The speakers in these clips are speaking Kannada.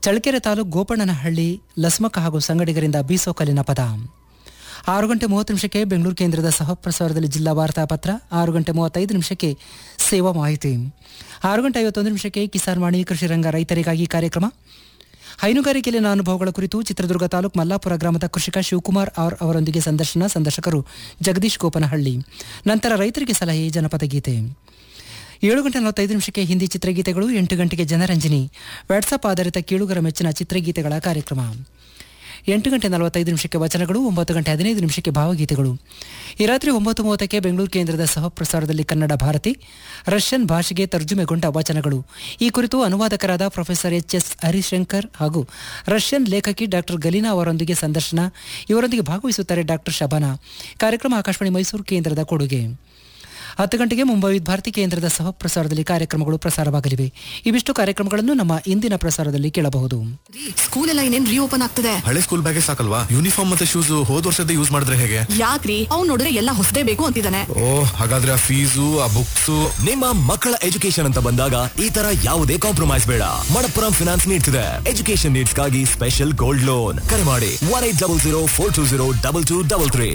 ಚಳ್ಳಕೆರೆ ತಾಲೂಕು ಗೋಪಣ್ಣನಹಳ್ಳಿ ಲಸ್ಮಕ್ಕ ಹಾಗೂ ಸಂಗಡಿಗರಿಂದ ಬೀಸೋಕಲ್ಲಿನ ಪದ ಆರು ಗಂಟೆ ಮೂವತ್ತು ನಿಮಿಷಕ್ಕೆ ಬೆಂಗಳೂರು ಕೇಂದ್ರದ ಸಹಪ್ರಸಾರದಲ್ಲಿ ಜಿಲ್ಲಾ ವಾರ್ತಾ ಪತ್ರ ಆರು ಗಂಟೆ ಮೂವತ್ತೈದು ನಿಮಿಷಕ್ಕೆ ಸೇವಾ ಮಾಹಿತಿ ಆರು ಗಂಟೆ ಐವತ್ತೊಂದು ನಿಮಿಷಕ್ಕೆ ಕಿಸಾನ್ ವಾಣಿ ಕೃಷಿ ರಂಗ ರೈತರಿಗಾಗಿ ಕಾರ್ಯಕ್ರಮ ಹೈನುಗಾರಿಕೆಯಲ್ಲಿನ ಅನುಭವಗಳ ಕುರಿತು ಚಿತ್ರದುರ್ಗ ತಾಲೂಕು ಮಲ್ಲಾಪುರ ಗ್ರಾಮದ ಕೃಷಿಕ ಶಿವಕುಮಾರ್ ಆರ್ ಅವರೊಂದಿಗೆ ಸಂದರ್ಶನ ಸಂದರ್ಶಕರು ಜಗದೀಶ್ ಗೋಪನಹಳ್ಳಿ ನಂತರ ರೈತರಿಗೆ ಸಲಹೆ ಜನಪದ ಗೀತೆ ಏಳು ಗಂಟೆ ನಲವತ್ತೈದು ನಿಮಿಷಕ್ಕೆ ಹಿಂದಿ ಚಿತ್ರಗೀತೆಗಳು ಎಂಟು ಗಂಟೆಗೆ ಜನರಂಜನಿ ವಾಟ್ಸಪ್ ಆಧಾರಿತ ಕೇಳುಗರ ಮೆಚ್ಚಿನ ಚಿತ್ರಗೀತೆಗಳ ಕಾರ್ಯಕ್ರಮ ಎಂಟು ಗಂಟೆ ನಲವತ್ತೈದು ನಿಮಿಷಕ್ಕೆ ವಚನಗಳು ಒಂಬತ್ತು ಗಂಟೆ ಹದಿನೈದು ನಿಮಿಷಕ್ಕೆ ಭಾವಗೀತೆಗಳು ಈ ರಾತ್ರಿ ಒಂಬತ್ತು ಮೂವತ್ತಕ್ಕೆ ಬೆಂಗಳೂರು ಕೇಂದ್ರದ ಸಹಪ್ರಸಾರದಲ್ಲಿ ಕನ್ನಡ ಭಾರತಿ ರಷ್ಯನ್ ಭಾಷೆಗೆ ತರ್ಜುಮೆಗೊಂಡ ವಚನಗಳು ಈ ಕುರಿತು ಅನುವಾದಕರಾದ ಪ್ರೊಫೆಸರ್ ಎಚ್ ಎಸ್ ಹರಿಶಂಕರ್ ಹಾಗೂ ರಷ್ಯನ್ ಲೇಖಕಿ ಡಾಕ್ಟರ್ ಗಲೀನಾ ಅವರೊಂದಿಗೆ ಸಂದರ್ಶನ ಇವರೊಂದಿಗೆ ಭಾಗವಹಿಸುತ್ತಾರೆ ಡಾಕ್ಟರ್ ಶಬಾನಾ ಕಾರ್ಯಕ್ರಮ ಆಕಾಶವಾಣಿ ಮೈಸೂರು ಕೇಂದ್ರದ ಕೊಡುಗೆ ಹತ್ತು ಗಂಟೆಗೆ ಮುಂಬೈ ಭಾರತಿ ಕೇಂದ್ರದ ಸಹಪ್ರಸಾರದಲ್ಲಿ ಕಾರ್ಯಕ್ರಮಗಳು ಪ್ರಸಾರವಾಗಲಿವೆ ಇವಿಷ್ಟು ಕಾರ್ಯಕ್ರಮಗಳನ್ನು ನಮ್ಮ ಇಂದಿನ ಪ್ರಸಾರದಲ್ಲಿ ಕೇಳಬಹುದು ಸ್ಕೂಲ್ ಎಲ್ಲ ಇನ್ನೇನ್ ರೀಓಪನ್ ಆಗ್ತದೆ ಹಳೆ ಸ್ಕೂಲ್ ಬ್ಯಾಗೆ ಸಾಕಲ್ವಾ ಯೂನಿಫಾರ್ಮ್ ಮತ್ತೆ ಶೂಸ್ ಹೋದ್ ವರ್ಷದ ಯೂಸ್ ಮಾಡಿದ್ರೆ ಹೇಗೆ ಯಾಕ್ರಿ ಅವ್ನ್ ನೋಡಿದ್ರೆ ಎಲ್ಲ ಹೊಸದೇ ಬೇಕು ಅಂತಿದ್ದಾನೆ ಓ ಹಾಗಾದ್ರೆ ಆ ಫೀಸು ಆ ಬುಕ್ಸ್ ನಿಮ್ಮ ಮಕ್ಕಳ ಎಜುಕೇಶನ್ ಅಂತ ಬಂದಾಗ ಈ ತರ ಯಾವುದೇ ಕಾಂಪ್ರಮೈಸ್ ಬೇಡ ಮಣಪ್ಪುರಂ ಫಿನಾನ್ಸ್ ನೀಡ್ತಿದೆ ಎಜುಕೇಶನ್ ನೀಡ್ಸ್ಗಾಗಿ ಸ್ಪೆಷಲ್ ಗೋಲ್ಡ್ ಲೋನ್ ಕರೆ ಮಾಡಿ one eight double zero four two zero double two double three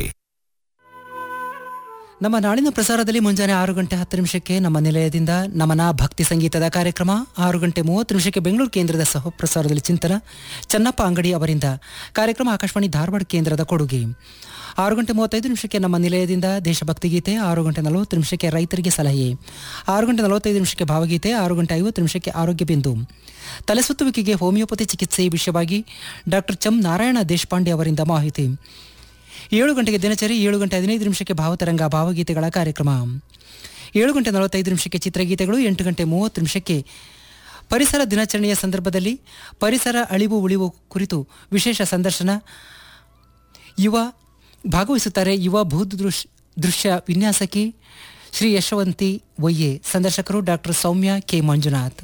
ನಮ್ಮ ನಾಳಿನ ಪ್ರಸಾರದಲ್ಲಿ ಮುಂಜಾನೆ ಆರು ಗಂಟೆ ಹತ್ತು ನಿಮಿಷಕ್ಕೆ ನಮ್ಮ ನಿಲಯದಿಂದ ನಮನ ಭಕ್ತಿ ಸಂಗೀತದ ಕಾರ್ಯಕ್ರಮ ಆರು ಗಂಟೆ ಮೂವತ್ತು ನಿಮಿಷಕ್ಕೆ ಬೆಂಗಳೂರು ಕೇಂದ್ರದ ಸಹಪ್ರಸಾರದಲ್ಲಿ ಚಿಂತನ ಚನ್ನಪ್ಪ ಅಂಗಡಿ ಅವರಿಂದ ಕಾರ್ಯಕ್ರಮ ಆಕಾಶವಾಣಿ ಧಾರವಾಡ ಕೇಂದ್ರದ ಕೊಡುಗೆ ಆರು ಗಂಟೆ ಮೂವತ್ತೈದು ನಿಮಿಷಕ್ಕೆ ನಮ್ಮ ನಿಲಯದಿಂದ ದೇಶಭಕ್ತಿ ಗೀತೆ ಆರು ಗಂಟೆ ನಲವತ್ತು ನಿಮಿಷಕ್ಕೆ ರೈತರಿಗೆ ಸಲಹೆ ಆರು ಗಂಟೆ ನಲವತ್ತೈದು ನಿಮಿಷಕ್ಕೆ ಭಾವಗೀತೆ ಆರು ಗಂಟೆ ಐವತ್ತು ನಿಮಿಷಕ್ಕೆ ಆರೋಗ್ಯ ಬಿಂದು ತಲೆಸುತ್ತುವಿಕೆಗೆ ಹೋಮಿಯೋಪತಿ ಚಿಕಿತ್ಸೆ ವಿಷಯವಾಗಿ ಡಾಕ್ಟರ್ ಚಂ ನಾರಾಯಣ ದೇಶಪಾಂಡೆ ಅವರಿಂದ ಮಾಹಿತಿ ಏಳು ಗಂಟೆಗೆ ದಿನಚರಿ ಏಳು ಗಂಟೆ ಹದಿನೈದು ನಿಮಿಷಕ್ಕೆ ಭಾವತರಂಗ ಭಾವಗೀತೆಗಳ ಕಾರ್ಯಕ್ರಮ ಏಳು ಗಂಟೆ ನಲವತ್ತೈದು ನಿಮಿಷಕ್ಕೆ ಚಿತ್ರಗೀತೆಗಳು ಎಂಟು ಗಂಟೆ ಮೂವತ್ತು ನಿಮಿಷಕ್ಕೆ ಪರಿಸರ ದಿನಾಚರಣೆಯ ಸಂದರ್ಭದಲ್ಲಿ ಪರಿಸರ ಅಳಿವು ಉಳಿವು ಕುರಿತು ವಿಶೇಷ ಸಂದರ್ಶನ ಯುವ ಭಾಗವಹಿಸುತ್ತಾರೆ ಯುವ ಭೂದೃಶ್ ದೃಶ್ಯ ವಿನ್ಯಾಸಕಿ ಶ್ರೀ ಯಶವಂತಿ ವೈಯೆ ಸಂದರ್ಶಕರು ಡಾಕ್ಟರ್ ಸೌಮ್ಯ ಕೆ ಮಂಜುನಾಥ್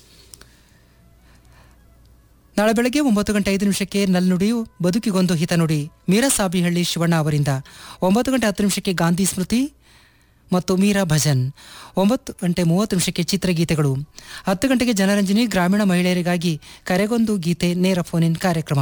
ನಾಳೆ ಬೆಳಗ್ಗೆ ಒಂಬತ್ತು ಗಂಟೆ ಐದು ನಿಮಿಷಕ್ಕೆ ನಲ್ನುಡಿಯು ಬದುಕಿಗೊಂದು ಹಿತನುಡಿ ಮೀರಾ ಸಾಬಿಹಳ್ಳಿ ಶಿವಣ್ಣ ಅವರಿಂದ ಒಂಬತ್ತು ಗಂಟೆ ಹತ್ತು ನಿಮಿಷಕ್ಕೆ ಗಾಂಧಿ ಸ್ಮೃತಿ ಮತ್ತು ಮೀರಾ ಭಜನ್ ಒಂಬತ್ತು ಗಂಟೆ ಮೂವತ್ತು ನಿಮಿಷಕ್ಕೆ ಚಿತ್ರಗೀತೆಗಳು ಹತ್ತು ಗಂಟೆಗೆ ಜನರಂಜನಿ ಗ್ರಾಮೀಣ ಮಹಿಳೆಯರಿಗಾಗಿ ಕರೆಗೊಂದು ಗೀತೆ ನೇರ ಫೋನ್ ಇನ್ ಕಾರ್ಯಕ್ರಮ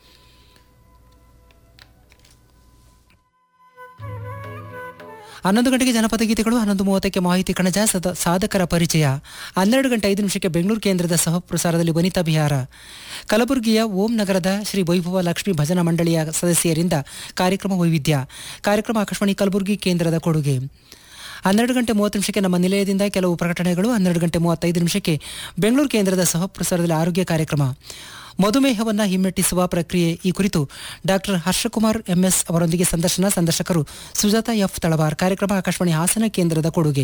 ಹನ್ನೊಂದು ಗಂಟೆಗೆ ಜನಪದ ಗೀತೆಗಳು ಹನ್ನೊಂದು ಮೂವತ್ತಕ್ಕೆ ಮಾಹಿತಿ ಕಣಜ ಸದ ಸಾಧಕರ ಪರಿಚಯ ಹನ್ನೆರಡು ಗಂಟೆ ಐದು ನಿಮಿಷಕ್ಕೆ ಬೆಂಗಳೂರು ಕೇಂದ್ರದ ಸಹಪ್ರಸಾರದಲ್ಲಿ ವನಿತಾ ಬಿಹಾರ ಕಲಬುರಗಿಯ ಓಂ ನಗರದ ಶ್ರೀ ವೈಭವ ಲಕ್ಷ್ಮಿ ಭಜನಾ ಮಂಡಳಿಯ ಸದಸ್ಯರಿಂದ ಕಾರ್ಯಕ್ರಮ ವೈವಿಧ್ಯ ಕಾರ್ಯಕ್ರಮ ಆಕಾಶವಾಣಿ ಕಲಬುರಗಿ ಕೇಂದ್ರದ ಕೊಡುಗೆ ಹನ್ನೆರಡು ಗಂಟೆ ಮೂವತ್ತು ನಿಮಿಷಕ್ಕೆ ನಮ್ಮ ನಿಲಯದಿಂದ ಕೆಲವು ಪ್ರಕಟಣೆಗಳು ಹನ್ನೆರಡು ಗಂಟೆ ಮೂವತ್ತೈದು ನಿಮಿಷಕ್ಕೆ ಬೆಂಗಳೂರು ಕೇಂದ್ರದ ಸಹಪ್ರಸಾರದಲ್ಲಿ ಆರೋಗ್ಯ ಕಾರ್ಯಕ್ರಮ ಮಧುಮೇಹವನ್ನು ಹಿಮ್ಮೆಟ್ಟಿಸುವ ಪ್ರಕ್ರಿಯೆ ಈ ಕುರಿತು ಡಾಕ್ಟರ್ ಹರ್ಷಕುಮಾರ್ ಎಂಎಸ್ ಅವರೊಂದಿಗೆ ಸಂದರ್ಶನ ಸಂದರ್ಶಕರು ಸುಜಾತ ಎಫ್ ತಳವಾರ್ ಕಾರ್ಯಕ್ರಮ ಆಕಾಶವಾಣಿ ಹಾಸನ ಕೇಂದ್ರದ ಕೊಡುಗೆ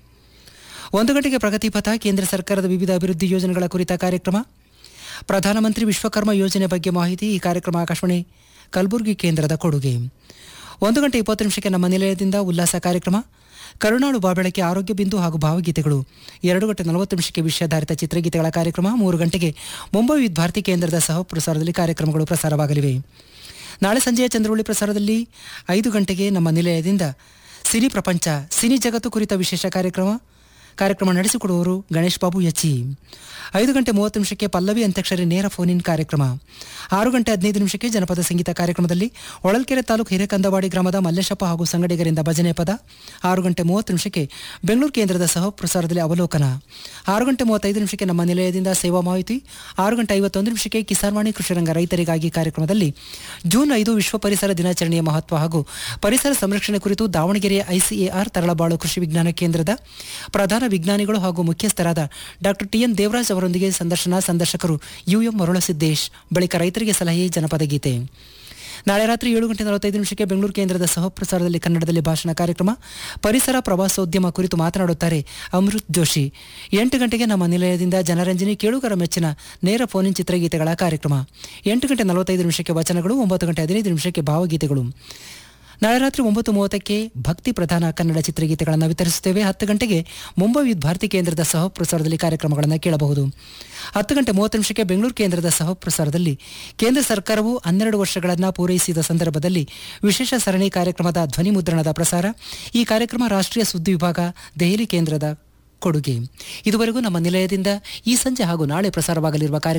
ಒಂದು ಗಂಟೆಗೆ ಪ್ರಗತಿ ಪಥ ಕೇಂದ್ರ ಸರ್ಕಾರದ ವಿವಿಧ ಅಭಿವೃದ್ಧಿ ಯೋಜನೆಗಳ ಕುರಿತ ಕಾರ್ಯಕ್ರಮ ಪ್ರಧಾನಮಂತ್ರಿ ವಿಶ್ವಕರ್ಮ ಯೋಜನೆ ಬಗ್ಗೆ ಮಾಹಿತಿ ಈ ಕಾರ್ಯಕ್ರಮ ಆಕಾಶವಾಣಿ ಕಲಬುರಗಿ ಕೇಂದ್ರದ ಕೊಡುಗೆ ಒಂದು ಗಂಟೆ ಇಪ್ಪತ್ತು ನಿಮಿಷಕ್ಕೆ ನಮ್ಮ ನಿಲಯದಿಂದ ಉಲ್ಲಾಸ ಕಾರ್ಯಕ್ರಮ ಕರುಣಾಳು ಬಾಬೆಳಕೆ ಆರೋಗ್ಯ ಬಿಂದು ಹಾಗೂ ಭಾವಗೀತೆಗಳು ಎರಡು ಗಂಟೆ ನಲವತ್ತು ನಿಮಿಷಕ್ಕೆ ವಿಷಯಾಧಾರಿತ ಚಿತ್ರಗೀತೆಗಳ ಕಾರ್ಯಕ್ರಮ ಮೂರು ಗಂಟೆಗೆ ಮುಂಬೈ ವಿದ್ ಭಾರತಿ ಕೇಂದ್ರದ ಸಹ ಪ್ರಸಾರದಲ್ಲಿ ಕಾರ್ಯಕ್ರಮಗಳು ಪ್ರಸಾರವಾಗಲಿವೆ ನಾಳೆ ಸಂಜೆಯ ಚಂದ್ರವಳ್ಳಿ ಪ್ರಸಾರದಲ್ಲಿ ಐದು ಗಂಟೆಗೆ ನಮ್ಮ ನಿಲಯದಿಂದ ಸಿನಿ ಪ್ರಪಂಚ ಸಿನಿ ಜಗತ್ತು ಕುರಿತ ವಿಶೇಷ ಕಾರ್ಯಕ್ರಮ ಕಾರ್ಯಕ್ರಮ ನಡೆಸಿಕೊಡುವವರು ಗಣೇಶ್ ಬಾಬು ಎಚ್ಚಿ ಐದು ಗಂಟೆ ಮೂವತ್ತು ನಿಮಿಷಕ್ಕೆ ಪಲ್ಲವಿ ಅಂತ್ಯಾಕ್ಷರಿ ನೇರ ಫೋನ್ ಇನ್ ಕಾರ್ಯಕ್ರಮ ಆರು ಗಂಟೆ ಹದಿನೈದು ನಿಮಿಷಕ್ಕೆ ಜನಪದ ಸಂಗೀತ ಕಾರ್ಯಕ್ರಮದಲ್ಲಿ ಹೊಳಲ್ಕೆರೆ ತಾಲೂಕು ಹಿರೇಕಂದವಾಡಿ ಗ್ರಾಮದ ಮಲ್ಲೇಶಪ್ಪ ಹಾಗೂ ಸಂಗಡಿಗರಿಂದ ಭಜನೆ ಪದ ಆರು ಗಂಟೆ ಮೂವತ್ತು ನಿಮಿಷಕ್ಕೆ ಬೆಂಗಳೂರು ಕೇಂದ್ರದ ಸಹ ಪ್ರಸಾರದಲ್ಲಿ ಅವಲೋಕನ ಆರು ಗಂಟೆ ಮೂವತ್ತೈದು ನಿಮಿಷಕ್ಕೆ ನಮ್ಮ ನಿಲಯದಿಂದ ಸೇವಾ ಮಾಹಿತಿ ಆರು ಗಂಟೆ ಐವತ್ತೊಂದು ನಿಮಿಷಕ್ಕೆ ಕಿಸಾನ್ವಾಣಿ ಕೃಷಿರಂಗ ರೈತರಿಗಾಗಿ ಕಾರ್ಯಕ್ರಮದಲ್ಲಿ ಜೂನ್ ಐದು ವಿಶ್ವ ಪರಿಸರ ದಿನಾಚರಣೆಯ ಮಹತ್ವ ಹಾಗೂ ಪರಿಸರ ಸಂರಕ್ಷಣೆ ಕುರಿತು ದಾವಣಗೆರೆಯ ಐಸಿಎಆರ್ ತರಳಬಾಳು ಕೃಷಿ ವಿಜ್ಞಾನ ಕೇಂದ್ರದ ಪ್ರಧಾನ ವಿಜ್ಞಾನಿಗಳು ಹಾಗೂ ಮುಖ್ಯಸ್ಥರಾದ ಡಾಕ್ಟರ್ ಟಿಎನ್ ದೇವರಾಜ್ ಅವರೊಂದಿಗೆ ಸಂದರ್ಶನ ಸಂದರ್ಶಕರು ಯುಎಂ ಮರುಳಸಿದ್ದೇಶ್ ಬಳಿಕ ರೈತರಿಗೆ ಸಲಹೆ ಜನಪದ ಗೀತೆ ನಾಳೆ ರಾತ್ರಿ ಏಳು ಗಂಟೆ ನಲವತ್ತೈದು ನಿಮಿಷಕ್ಕೆ ಬೆಂಗಳೂರು ಕೇಂದ್ರದ ಸಹಪ್ರಸಾರದಲ್ಲಿ ಕನ್ನಡದಲ್ಲಿ ಭಾಷಣ ಕಾರ್ಯಕ್ರಮ ಪರಿಸರ ಪ್ರವಾಸೋದ್ಯಮ ಕುರಿತು ಮಾತನಾಡುತ್ತಾರೆ ಅಮೃತ್ ಜೋಶಿ ಎಂಟು ಗಂಟೆಗೆ ನಮ್ಮ ನಿಲಯದಿಂದ ಜನರಂಜನೆ ಕೇಳುಗರ ಮೆಚ್ಚಿನ ನೇರ ಫೋನ್ ಇನ್ ಚಿತ್ರಗೀತೆಗಳ ಕಾರ್ಯಕ್ರಮ ಎಂಟು ಗಂಟೆ ನಲವತ್ತೈದು ನಿಮಿಷಕ್ಕೆ ವಚನಗಳು ಒಂಬತ್ತು ಗಂಟೆ ಹದಿನೈದು ನಿಮಿಷಕ್ಕೆ ಭಾವಗೀತೆಗಳು ನಾಳೆ ರಾತ್ರಿ ಒಂಬತ್ತು ಮೂವತ್ತಕ್ಕೆ ಭಕ್ತಿ ಪ್ರಧಾನ ಕನ್ನಡ ಚಿತ್ರಗೀತೆಗಳನ್ನು ವಿತರಿಸುತ್ತೇವೆ ಹತ್ತು ಗಂಟೆಗೆ ಮುಂಬೈ ವಿದ್ ಭಾರತಿ ಕೇಂದ್ರದ ಸಹ ಪ್ರಸಾರದಲ್ಲಿ ಕಾರ್ಯಕ್ರಮಗಳನ್ನು ಕೇಳಬಹುದು ಹತ್ತು ಗಂಟೆ ಮೂವತ್ತು ನಿಮಿಷಕ್ಕೆ ಬೆಂಗಳೂರು ಕೇಂದ್ರದ ಸಹ ಪ್ರಸಾರದಲ್ಲಿ ಕೇಂದ್ರ ಸರ್ಕಾರವು ಹನ್ನೆರಡು ವರ್ಷಗಳನ್ನು ಪೂರೈಸಿದ ಸಂದರ್ಭದಲ್ಲಿ ವಿಶೇಷ ಸರಣಿ ಕಾರ್ಯಕ್ರಮದ ಧ್ವನಿ ಮುದ್ರಣದ ಪ್ರಸಾರ ಈ ಕಾರ್ಯಕ್ರಮ ರಾಷ್ಟ್ರೀಯ ಸುದ್ದಿ ವಿಭಾಗ ದೆಹಲಿ ಕೇಂದ್ರದ ಕೊಡುಗೆ ಇದುವರೆಗೂ ನಮ್ಮ ನಿಲಯದಿಂದ ಈ ಸಂಜೆ ಹಾಗೂ ನಾಳೆ ಪ್ರಸಾರವಾಗಲಿರುವ ಕಾರ್ಯಕ್ರಮ